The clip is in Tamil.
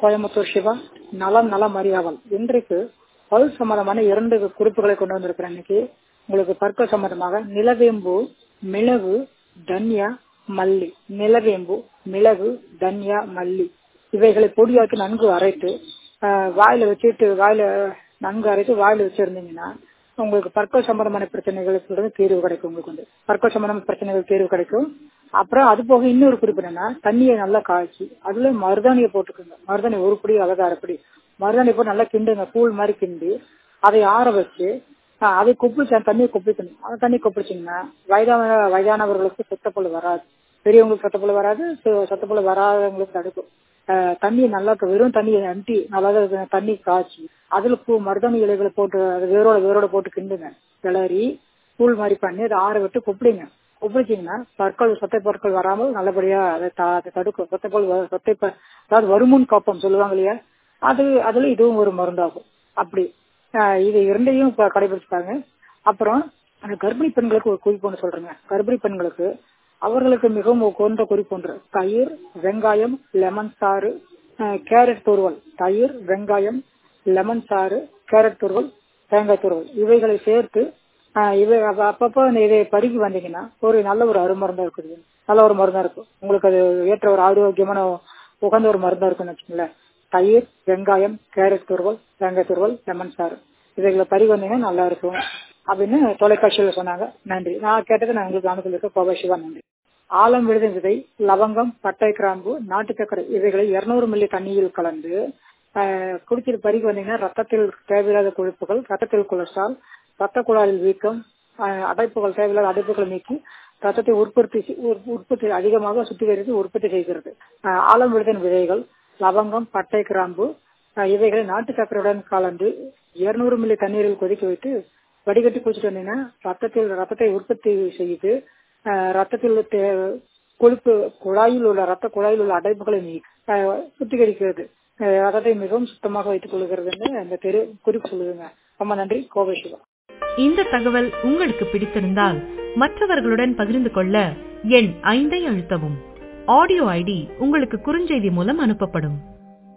கோயம்புத்தூர் சிவா நலம் நலம் அறியாவல் இன்றைக்கு பல் சம்பந்தமான இரண்டு குறிப்புகளை கொண்டு வந்திருக்கிறேன் இன்னைக்கு உங்களுக்கு பற்கள் சம்பந்தமாக நிலவேம்பு மிளகு தன்யா மல்லி நிலவேம்பு மிளகு தன்யா மல்லி இவைகளை பொடியாக்கி நன்கு அரைத்து ஆஹ், வாயில வச்சுட்டு வாயில நன்கு அரைத்து வாயில வச்சிருந்தீங்கன்னா உங்களுக்கு பற்கள் சம்பந்தமான பிரச்சனைகளுக்கு இருந்து தீர்வு கிடைக்கும் உங்களுக்கு வந்து பற்கள் சம்பந்தமான பிரச்சனைகள் தீர்வு கிடைக்கும் அப்புறம் அது போக இன்னொரு குறிப்பு என்னன்னா தண்ணியை நல்லா காய்ச்சி அதுல மருதாணியை போட்டுக்கோங்க மருதாணி ஒரு படி அல்லது அரைப்படி மருதாணி போட்டு நல்லா கிண்டுங்க கூழ் மாதிரி கிண்டி அதை ஆற வச்சு ஆஹ், அதை கொப்பிளிச்சா தண்ணியை கொப்பளிக்கணும் அந்த தண்ணி கொப்பளிச்சிங்கன்னா வயதான வயதானவர்களுக்கு சொத்தப்பல் வராது பெரியவங்களுக்கு சொத்தப்பல் வராது சொ- சொத்தப்பல் வராதவங்களுக்கு தடுக்கும் ஆஹ், தண்ணியை நல்லா க- வெறும் தண்ணியை அண்டி நல்லா த- தண்ணி காய்ச்சி அதுல பூ மருதாணி இலைகளை போட்டு அது வேரோட வேரோட போட்டு கிண்டுங்க கிளறி கூழ் மாதிரி பண்ணி அதை ஆற விட்டு கொப்பளிங்க கொப்பளிச்சீங்கன்னா பற்கள் சொத்தை பொருட்கள் வராமல் நல்லபடியா அதை த- அதை தடுக்கும் சொத்தை பொருள் வ- சொத்தை ப- அதாவது வருமுன் காப்பம் சொல்லுவாங்க இல்லையா அது அதுல இதுவும் ஒரு மருந்தாகும் அப்படி ஆஹ் இது இரண்டையும் இப்ப கடைபிடிச்சுப்பாங்க அப்புறம் அந்த கர்ப்பிணி பெண்களுக்கு ஒரு குறிப்பு ஒன்று சொல்றேங்க கர்ப்பிணி பெண்களுக்கு அவர்களுக்கு மிகவும் உகந்த குறிப்பு ஒன்று தயிர் வெங்காயம் லெமன் சாறு ஆஹ் கேரட் துருவல் தயிர் வெங்காயம் லெமன் சாறு கேரட் துருவல் தேங்காய் துருவல் இவைகளை சேர்த்து ஆஹ் இவை அப்ப- அப்பப்போ இந்த இதை பருகி வந்தீங்கன்னா ஒரு நல்ல ஒரு அருமருந்தா இருக்குது நல்ல ஒரு மருந்தா இருக்கும் உங்களுக்கு அது ஏற்ற ஒரு ஆரோக்கியமான உகந்த ஒரு மருந்தா இருக்குன்னு வச்சுங்களேன் தயிர் வெங்காயம் கேரட் துருவல் தேங்காய் துருவல் லெமன் சாறு இவைகளை பருகி வந்தீங்கன்னா நல்லா இருக்கும் அப்படின்னு தொலைக்காட்சியில சொன்னாங்க நன்றி நான் கேட்டது நான் உங்களுக்கு அனுப்பியிருக்க கோபா சிவா நன்றி ஆலம் விழுதும் விதை லவங்கம் பட்டை கிராம்பு நாட்டு சர்க்கரை இவைகளை 200 மில்லி தண்ணியில் கலந்து ஆஹ், குடிச்சிட்டு பருகி வந்தீங்கன்னா ரத்தத்தில் தேவையில்லாத கொழுப்புகள் ரத்தத்தில் கொலஸ்ட்ரால் ரத்த குழாயில் வீக்கம் ஆஹ், அடைப்புகள் தேவையில்லாத அடைப்புகளை நீக்கி ரத்தத்தை உற்பத்தி செய்- உற்- உற்பத்தி அதிகமாக சுத்திகரித்து உற்பத்தி செய்கிறது ஆஹ், ஆலம் விழுதின் விதைகள் லவங்கம் பட்டை கிராம்பு ஆஹ், இவைகளை நாட்டு சர்க்கரையுடன் கலந்து 200 மில்லி தண்ணீரில் கொதிக்க வைத்து வடிகட்டி குடிச்சிட்டு வந்தீங்கன்னா ரத்தத்தில் ரத்தத்தை உற்பத்தி செய்து ஆஹ், ரத்தத்தில் உள்ள தே- கொழுப்பு குழாயில் உள்ள ரத்த குழாயில் உள்ள அடைப்புகளை நீ ஆஹ், சுத்திகரிக்கிறது ஆஹ், ரத்தத்தை மிகவும் சுத்தமாக வைத்துக் கொள்கிறதுன்னு அந்த தெரு குறிப்பு சொல்லுதுங்க ரொம்ப நன்றி கோவை சிவா இந்த தகவல் உங்களுக்கு பிடித்திருந்தால் மற்றவர்களுடன் பகிர்ந்து கொள்ள எண் ஐந்தை அழுத்தவும் ஆடியோ ஐடி உங்களுக்கு குறுஞ்செய்தி மூலம் அனுப்பப்படும்